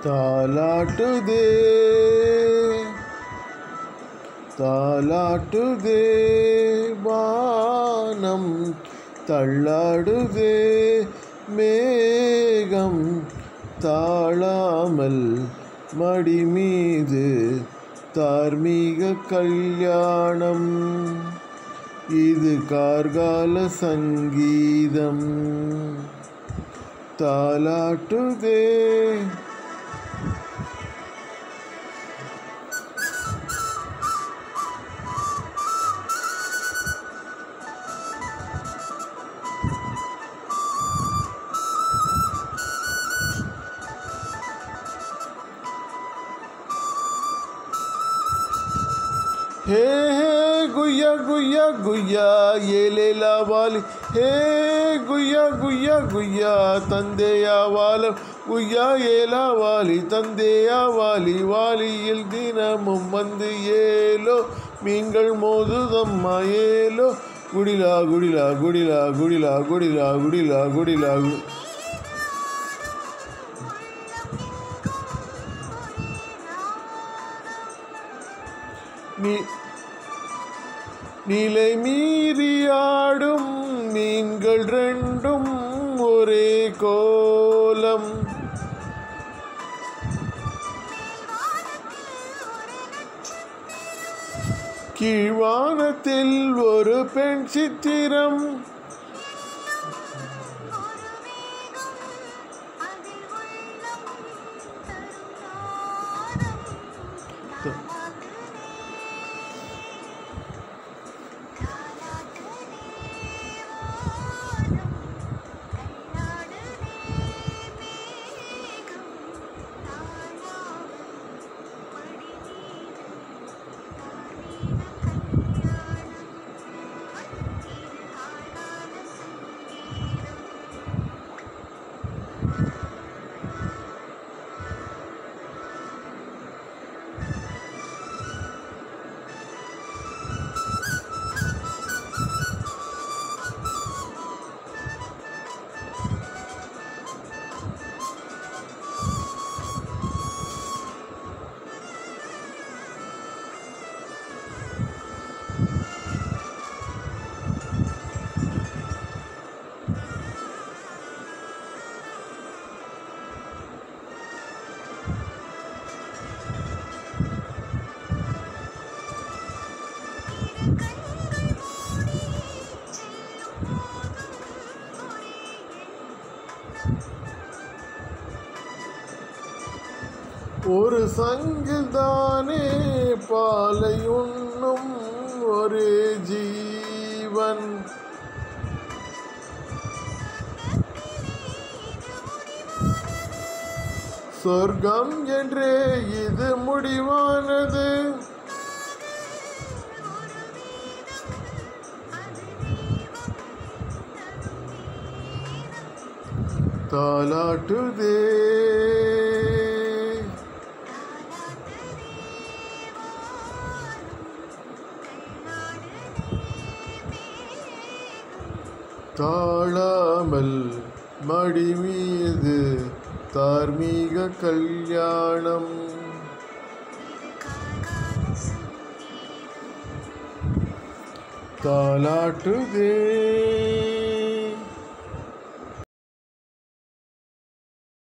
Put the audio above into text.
தாலாட்டுதே தாலாட்டுதே வானம் தள்ளாடுதே மேகம் தாழாமல் மடி மீது தார்மீக கல்யாணம் இது கார்கால சங்கீதம் தாலாட்டுதே ಹೇ ಹೇ ಗುಯ್ಯ ಗುಯ್ಯ ಗುಯ್ಯ ಏಲೇಲ ವಾಲಿ ಹೇ ಗುಯ್ಯ ಗುಯ್ಯ ಗುಯ್ಯ ತಂದೆಯ ವಾಲ ಗುಯ್ಯ ಏಲ ವಾಲಿ ತಂದೆಯ ವಾಲಿ வாலியில் தினமும் வந்து ஏலோ மீன்கள் மோதுதம்மா ஏலோ குடிலா குடிலா குடிலா குடிலா குடிலா குடிலா குடிலா கு- நீ நிலை மீறியாடும் மீன்கள் ரெண்டும் ஒரே கோலம் கீழ்வானத்தில் ஒரு பெண் சித்திரம் ஒரு சங்கில் தானே பாலை உண்ணும் ஒரு ஜீவன் சொர்க்கம் என்றே இது முடிவானது தாலாட்டுதே தாழாமல் மடி மீது தார்மீக கல்யாணம் தாலாட்டுதே